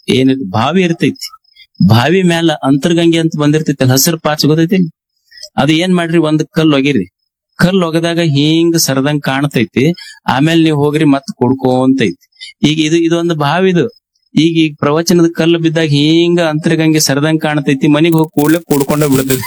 ಏನ ಬಾವಿ ಇರ್ತೈತಿ ಬಾವಿ ಮ್ಯಾಲ ಅಂತರ್ಗಂಗೆ ಅಂತ ಬಂದಿರ್ತೈತಿ ಹಸಿರು ಪಾಚ್ ಗೊತ್ತೈತಿ ಅದು ಏನ್ ಮಾಡ್ರಿ ಒಂದ್ ಕಲ್ಲು ಒಗಿರಿ ಕಲ್ಲು ಒಗದಾಗ ಹಿಂಗ್ ಸರದಂಗ್ ಕಾಣ್ತೈತಿ ಆಮೇಲೆ ನೀವು ಹೋಗ್ರಿ ಮತ್ ಕುಡ್ಕೋಂತೈತಿ ಈಗ ಇದು ಇದೊಂದು ಬಾವಿದು ಈಗ ಈಗ ಪ್ರವಚನದ ಕಲ್ಲು ಬಿದ್ದಾಗ ಹಿಂಗ ಅಂತರ್ಗಂಗೆ ಸರದಂಗ್ ಕಾಣ್ತೈತಿ ಮನಿಗ್ ಹೋಗಿ ಕೂಡ್ಲೆ ಕೂಡ್ಕೊಂಡ ಬಿಡ್ತೈತಿ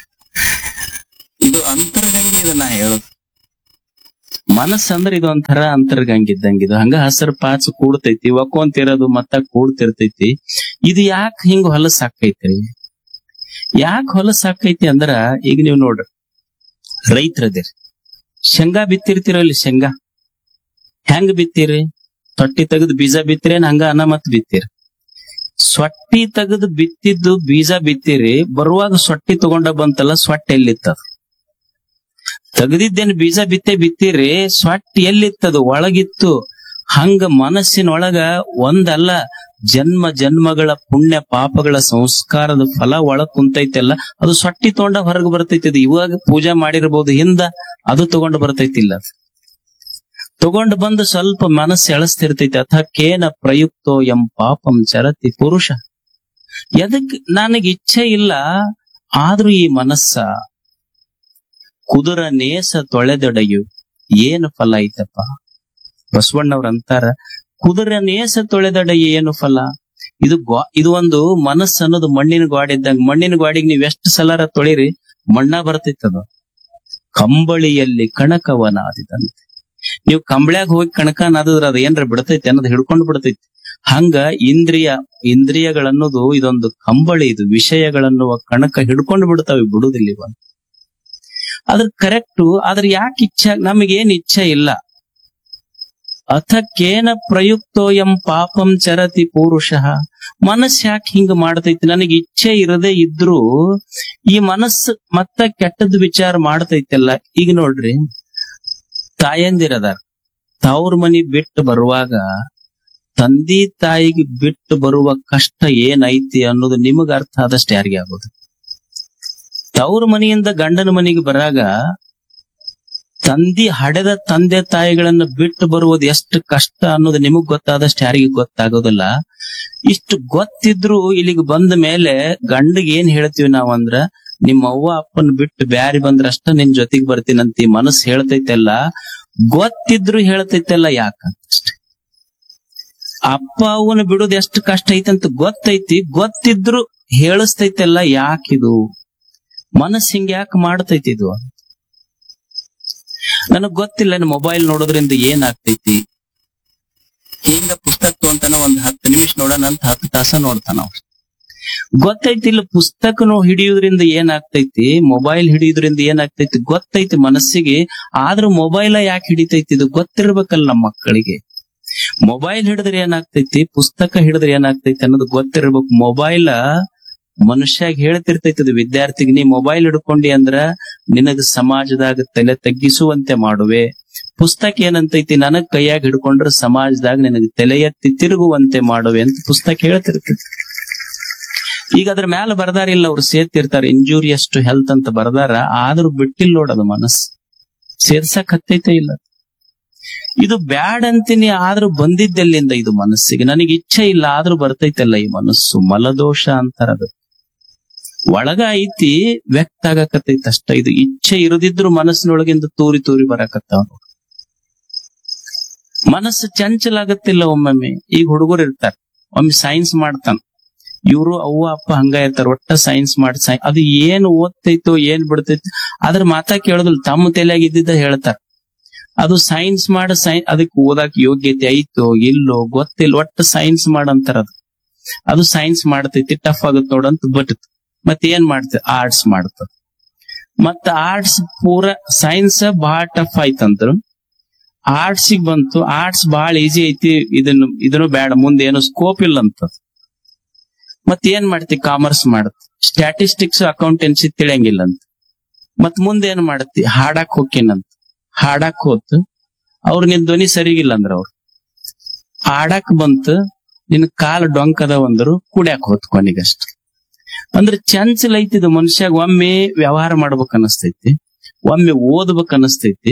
ಇದು ಅಂತರ್ಗಂಗೆ ಇದು ನಾ ಹೇಳೋದು ಮನಸ್ಸಂದ್ರ ಇದು ಒಂಥರ ಅಂತರ್ಗಂಗೆ ಇದ್ದಂಗೆ ಇದು ಹಂಗ ಹಸರ್ ಪಾಚ್ ಕೂಡ್ತೈತಿ ಒಕ್ಕೊಂತಿರೋದು ಮತ್ತ ಕೂಡ್ತಿರ್ತೈತಿ ಇದು ಯಾಕೆ ಹಿಂಗ ಹೊಲಸ್ ಆಕೈತ್ರಿ ಯಾಕೆ ಹೊಲಸ್ ಆಕೈತಿ ಅಂದ್ರ ಈಗ ನೀವು ನೋಡ್ರಿ ರೈತರದಿರಿ ಶೇಂಗಾ ಬಿತ್ತಿರ್ತಿರಲ್ಲಿ ಶೇಂಗಾ ಹೆಂಗ್ ಬಿತ್ತೀರಿ ತೊಟ್ಟಿ ತೆಗೆದು ಬೀಜ ಬಿತ್ತಿರೇನ್ ಹಂಗ ಅನ್ನ ಮತ್ ಬಿತ್ತೀರಿ ಸೊಟ್ಟಿ ತೆಗೆದು ಬಿತ್ತಿದ್ದು ಬೀಜ ಬಿತ್ತೀರಿ ಬರುವಾಗ ಸೊಟ್ಟಿ ತಗೊಂಡ ಬಂತಲ್ಲ ಸೊಟ್ಟ ಎಲ್ಲಿತ್ತದ ತೆಗೆದಿದ್ದೇನು ಬೀಜ ಬಿತ್ತೆ ಬಿತ್ತೀರಿ ಸೊಟ್ಟ ಎಲ್ಲಿತ್ತದು ಒಳಗಿತ್ತು ಹಂಗ ಮನಸ್ಸಿನೊಳಗ ಒಂದಲ್ಲ ಜನ್ಮ ಜನ್ಮಗಳ ಪುಣ್ಯ ಪಾಪಗಳ ಸಂಸ್ಕಾರದ ಫಲ ಒಳಗ್ ಕುಂತೈತೆಲ್ಲ ಅದು ಸೊಟ್ಟಿ ತಗೊಂಡ ಹೊರಗೆ ಬರ್ತೈತಿ ಅದು ಇವಾಗ ಪೂಜೆ ಮಾಡಿರ್ಬೋದು ಹಿಂದ ಅದು ತಗೊಂಡು ಬರ್ತೈತಿಲ್ಲ ಅದು. ತಗೊಂಡು ಬಂದು ಸ್ವಲ್ಪ ಮನಸ್ಸು ಎಳಸ್ತಿರ್ತೈತಿ ಅಥ ಕೇನ ಪ್ರಯುಕ್ತೋ ಎಂ ಪಾಪಂ ಚರತಿ ಪುರುಷ ಎದಕ್ ನನಗೆ ಇಚ್ಛೆ ಇಲ್ಲ ಆದ್ರೂ ಈ ಮನಸ್ಸ ಕುದುರ ನೇಸ ತೊಳೆದೊಡೆಯು ಏನು ಫಲ ಐತಪ್ಪ ಬಸವಣ್ಣವ್ರ ಅಂತಾರ ಕುದುರ ನೇಸ ತೊಳೆದೊಡೆಯು ಏನು ಫಲ ಇದು ಗ್ವಾ- ಇದು ಒಂದು ಮನಸ್ಸು ಅನ್ನೋದು ಮಣ್ಣಿನ ಗಾಡಿ ಇದ್ದಂಗ ಮಣ್ಣಿನ ಗಾಡಿಗೆ ನೀವ್ ಎಷ್ಟು ಸಲಾರ ತೊಳಿರಿ ಮಣ್ಣ ಬರ್ತೈತದು ಕಂಬಳಿಯಲ್ಲಿ ಕಣಕವನ ಆದಿದಂತೆ ನೀವು ಕಂಬಳ್ಯಾಗ ಹೋಗಿ ಕಣಕ ನಾದದ್ರ ಅದ ಏನ್ರ ಬಿಡ್ತೈತಿ ಅನ್ನೋದು ಹಿಡ್ಕೊಂಡು ಬಿಡ್ತೈತಿ ಹಂಗ ಇಂದ್ರಿಯ ಇಂದ್ರಿಯಗಳನ್ನೋದು ಇದೊಂದು ಕಂಬಳಿ ಇದು ವಿಷಯಗಳನ್ನುವ ಕಣಕ ಹಿಡ್ಕೊಂಡು ಬಿಡ್ತಾವೆ ಬಿಡುದಿಲ್ಲ ಇವ ಅದ್ರ ಕರೆಕ್ಟು ಆದ್ರ ಯಾಕೆ ಇಚ್ಛೆ ನಮಗೇನ್ ಇಚ್ಛೆ ಇಲ್ಲ ಅಥ ಕೇನ ಪ್ರಯುಕ್ತೋ ಎಂ ಪಾಪಂ ಚರತಿ ಪುರುಷ ಮನಸ್ಸು ಯಾಕೆ ಹಿಂಗ ಮಾಡ್ತೈತಿ ನನಗೆ ಇಚ್ಛೆ ಇರದೇ ಇದ್ರೂ ಈ ಮನಸ್ಸು ಮತ್ತ ಕೆಟ್ಟದ್ ವಿಚಾರ ಮಾಡ್ತೈತಲ್ಲ ಈಗ ನೋಡ್ರಿ ತಾಯಂದಿರದಾರ ತವ್ರ ಮನಿ ಬಿಟ್ಟು ಬರುವಾಗ ತಂದೆ ತಾಯಿಗೆ ಬಿಟ್ಟು ಬರುವ ಕಷ್ಟ ಏನೈತಿ ಅನ್ನೋದು ನಿಮಗ ಅರ್ಥ ಆದಷ್ಟು ಯಾರಿಗೆ ಆಗೋದು ತವ್ರ ಮನೆಯಿಂದ ಗಂಡನ ಮನೆಗೆ ಬರಾಗ ತಂದಿ ಹಡೆದ ತಂದೆ ತಾಯಿಗಳನ್ನ ಬಿಟ್ಟು ಬರುವುದು ಎಷ್ಟು ಕಷ್ಟ ಅನ್ನೋದು ನಿಮಗ್ ಗೊತ್ತಾದಷ್ಟು ಯಾರಿಗೂ ಗೊತ್ತಾಗೋದಿಲ್ಲ ಇಷ್ಟು ಗೊತ್ತಿದ್ರು ಇಲ್ಲಿಗೆ ಬಂದ ಮೇಲೆ ಗಂಡಗ್ ಏನ್ ಹೇಳ್ತೀವಿ ನಾವ್ ಅಂದ್ರ ನಿಮ್ಮ ಅವ್ವ ಅಪ್ಪನ ಬಿಟ್ಟು ಬ್ಯಾರಿ ಬಂದ್ರ ಅಷ್ಟ ನಿನ್ ಜೊತೆಗ್ ಬರ್ತೀನಂತ ಈ ಮನಸ್ಸು ಹೇಳ್ತೈತೆಲ್ಲ ಗೊತ್ತಿದ್ರು ಹೇಳ್ತೈತೆಲ್ಲ ಯಾಕಂತಷ್ಟೆ ಅಪ್ಪ ಅವನ ಬಿಡೋದು ಎಷ್ಟು ಕಷ್ಟ ಐತಂತ ಗೊತ್ತೈತಿ ಗೊತ್ತಿದ್ರು ಹೇಳಿಸ್ತೈತೆಲ್ಲ ಯಾಕಿದು ಮನಸ್ಸು ಹಿಂಗ್ ಯಾಕೆ ಮಾಡ್ತೈತಿ ಇದು ನನಗ್ ಗೊತ್ತಿಲ್ಲ ಮೊಬೈಲ್ ನೋಡೋದ್ರಿಂದ ಏನ್ ಆಗ್ತೈತಿ ಹಿಂಗ ಪುಸ್ತಕ ತಗೊಂತಾನ ಒಂದ್ ಹತ್ತು ನಿಮಿಷ ನೋಡೋಣ ಅಂತ ಹತ್ತು ತಾಸ ನೋಡ್ತಾನ ಅವ ಗೊತ್ತೈತಿ ಇಲ್ಲ ಪುಸ್ತಕನು ಹಿಡಿಯೋದ್ರಿಂದ ಏನಾಗ್ತೈತಿ ಮೊಬೈಲ್ ಹಿಡಿಯೋದ್ರಿಂದ ಏನಾಗ್ತೈತಿ ಗೊತ್ತೈತಿ ಮನಸ್ಸಿಗೆ ಆದ್ರೂ ಮೊಬೈಲ ಯಾಕೆ ಹಿಡಿತೈತಿ ಇದು ಗೊತ್ತಿರ್ಬೇಕಲ್ಲ ನಮ್ಮ ಮಕ್ಕಳಿಗೆ ಮೊಬೈಲ್ ಹಿಡಿದ್ರೆ ಏನಾಗ್ತೈತಿ ಪುಸ್ತಕ ಹಿಡಿದ್ರೆ ಏನಾಗ್ತೈತಿ ಅನ್ನೋದು ಗೊತ್ತಿರ್ಬೇಕು ಮೊಬೈಲ ಮನುಷ್ಯಾಗ ಹೇಳ್ತಿರ್ತೈತಿ ಅದು ವಿದ್ಯಾರ್ಥಿಗೆ ನೀ ಮೊಬೈಲ್ ಹಿಡ್ಕೊಂಡಿ ಅಂದ್ರ ನಿನಗ ಸಮಾಜದಾಗ ತಲೆ ತಗ್ಗಿಸುವಂತೆ ಮಾಡುವೆ ಪುಸ್ತಕ ಏನಂತೈತಿ ನನಗ್ ಕೈಯಾಗ ಹಿಡ್ಕೊಂಡ್ರ ಸಮಾಜದಾಗ ನಿನಗೆ ತಲೆ ಎತ್ತಿ ತಿರುಗುವಂತೆ ಮಾಡುವೆ ಅಂತ ಪುಸ್ತಕ ಹೇಳ್ತಿರ್ತೈತಿ ಈಗ ಅದ್ರ ಮ್ಯಾಲ ಬರ್ದಾರಿಲ್ಲ ಅವ್ರು ಸೇರ್ತಿರ್ತಾರ ಇಂಜೂರಿಯಸ್ ಟು ಹೆಲ್ತ್ ಅಂತ ಬರ್ದಾರ ಆದ್ರೂ ಬಿಟ್ಟಿಲ್ಲ ನೋಡದು ಮನಸ್ಸು ಸೇರ್ಸಕ್ ಹತ್ತೈತೆ ಇಲ್ಲ ಇದು ಬ್ಯಾಡ್ ಅಂತೀನಿ ಆದ್ರೂ ಬಂದಿದ್ದೆಲ್ಲಿಂದ ಇದು ಮನಸ್ಸಿಗೆ ನನಗೆ ಇಚ್ಛೆ ಇಲ್ಲ ಆದ್ರೂ ಬರ್ತೈತಲ್ಲ ಈ ಮನಸ್ಸು ಮಲದೋಷ ಅಂತಾರದು ಒಳಗ ಐತಿ ವ್ಯಕ್ತ ಆಗಕತ್ತೈತಿ ಅಷ್ಟ ಇದು ಇಚ್ಛೆ ಇರದಿದ್ರು ಮನಸ್ಸಿನೊಳಗಿಂದ ತೂರಿ ತೂರಿ ಬರಕತ್ತಾವ ಮನಸ್ಸು ಚಂಚಲ ಆಗತ್ತಿಲ್ಲ ಒಮ್ಮೊಮ್ಮೆ ಈಗ ಹುಡುಗರು ಇರ್ತಾರ ಒಮ್ಮೆ ಸೈನ್ಸ್ ಮಾಡ್ತಾನ ಇವರು ಅವ್ವ ಅಪ್ಪ ಹಂಗ ಇರ್ತಾರ ಒಟ್ಟ ಸೈನ್ಸ್ ಮಾಡಿ ಸೈ ಅದು ಏನ್ ಓದ್ತೈತೋ ಏನ್ ಬಿಡ್ತೈತೋ ಅದ್ರ ಮಾತಾ ಕೇಳೋದಿಲ್ಲ ತಮ್ಮ ತಲೆಯಾಗ ಇದ್ದಿದ್ದ ಹೇಳ್ತಾರ ಅದು ಸೈನ್ಸ್ ಮಾಡ ಸೈ ಅದಕ್ಕೆ ಓದಾಕ್ ಯೋಗ್ಯತೆ ಐತೋ ಇಲ್ಲೋ ಗೊತ್ತಿಲ್ಲ ಒಟ್ಟ ಸೈನ್ಸ್ ಮಾಡಂತಾರ ಅದು ಅದು ಸೈನ್ಸ್ ಮಾಡ್ತೈತಿ ಟಫ್ ಆಗುತ್ತೆ ನೋಡಂತ ಬಿಟ್ಟತ್ ಮತ್ತೆ ಏನ್ ಮಾಡ್ತೇವೆ ಆರ್ಟ್ಸ್ ಮಾಡ್ತದ ಮತ್ತ ಆರ್ಟ್ಸ್ ಪೂರ ಸೈನ್ಸ್ ಬಹಳ ಟಫ್ ಆಯ್ತಂದ್ರು ಆರ್ಟ್ಸ್ ಬಂತು ಆರ್ಟ್ಸ್ ಬಹಳ ಈಸಿ ಐತಿ ಇದನ್ನು ಇದನ್ನು ಬೇಡ ಮುಂದೆ ಏನು ಸ್ಕೋಪ್ ಇಲ್ಲ ಅಂತ ಮತ್ ಏನ್ ಮಾಡ್ತಿ ಕಾಮರ್ಸ್ ಮಾಡತ್ ಸ್ಟ್ಯಾಟಿಸ್ಟಿಕ್ಸ್ ಅಕೌಂಟೆನ್ಸಿ ತಿಳಿಯಂಗಿಲ್ಲ ಅಂತ ಮತ್ ಮುಂದೆ ಏನ್ ಮಾಡತ್ತಿ ಹಾಡಾಕ್ ಹೋಗ್ಕೇನಂತ ಹಾಡಾಕ್ ಹೋತ್ ಅವ್ರ ನಿನ್ ಧ್ವನಿ ಸರಿಗಿಲ್ಲ ಅಂದ್ರ ಅವ್ರು ಹಾಡಾಕ್ ಬಂತು ನಿನ್ ಕಾಲ್ ಡೊಂಕ್ ಅದಾವ ಅಂದ್ರು ಕುಡ್ಯಾಕ್ ಹೋತ್ ಕೊನೆಗಷ್ಟ ಅಂದ್ರೆ ಚಂಚಲ ಐತಿದು ಮನುಷ್ಯಾಗ ಒಮ್ಮೆ ವ್ಯವಹಾರ ಮಾಡ್ಬೇಕ್ ಅನಸ್ತೈತಿ ಒಮ್ಮೆ ಓದ್ಬೇಕ್ ಅನಸ್ತೈತಿ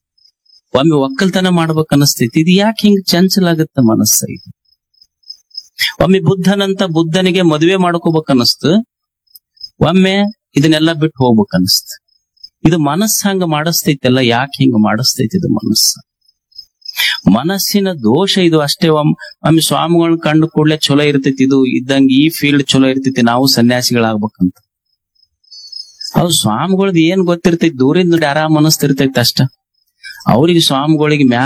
ಒಮ್ಮೆ ಒಕ್ಕಲ್ತನ ಮಾಡ್ಬೇಕ್ ಅನಸ್ತೈತಿ ಇದು ಯಾಕೆ ಹಿಂಗ್ ಚಂಚಲ ಆಗತ್ತ ಮನಸ್ಸ ಇದು ಒಮ್ಮೆ ಬುದ್ಧನಂತ ಬುದ್ಧನಿಗೆ ಮದುವೆ ಮಾಡ್ಕೋಬೇಕು ಅನಸ್ತು ಒಮ್ಮೆ ಇದನ್ನೆಲ್ಲ ಬಿಟ್ಟು ಹೋಗ್ಬೇಕು ಅನಸ್ತು ಇದು ಮನಸ್ಸು ಹಂಗ ಮಾಡಿಸ್ತೈತಲ್ಲ ಯಾಕೆ ಹಿಂಗ ಮಾಡಿಸ್ತೈತಿ ಇದು ಮನಸ್ಸು ಮನಸ್ಸಿನ ದೋಷ ಇದು ಅಷ್ಟೇ ಒಮ್ ಒಮ್ಮೆ ಸ್ವಾಮಿಗಳನ್ನ ಕಂಡು ಕೂಡಲೇ ಚಲೋ ಇರ್ತೈತಿ ಇದು ಇದ್ದಂಗ ಈ ಫೀಲ್ಡ್ ಚಲೋ ಇರ್ತೈತಿ ನಾವು ಸನ್ಯಾಸಿಗಳಾಗ್ಬೇಕಂತ ಅವ್ ಸ್ವಾಮಿಗಳ್ದು ಏನ್ ಗೊತ್ತಿರ್ತೈತಿ ದೂರಿಂದ ನೋಡಿ ಆರಾಮ್ ಅನಸ್ತಿರ್ತೈತಿ ಅಷ್ಟ ಅವ್ರಿಗೆ ಸ್ವಾಮಿಗಳಿಗೆ ಮ್ಯಾ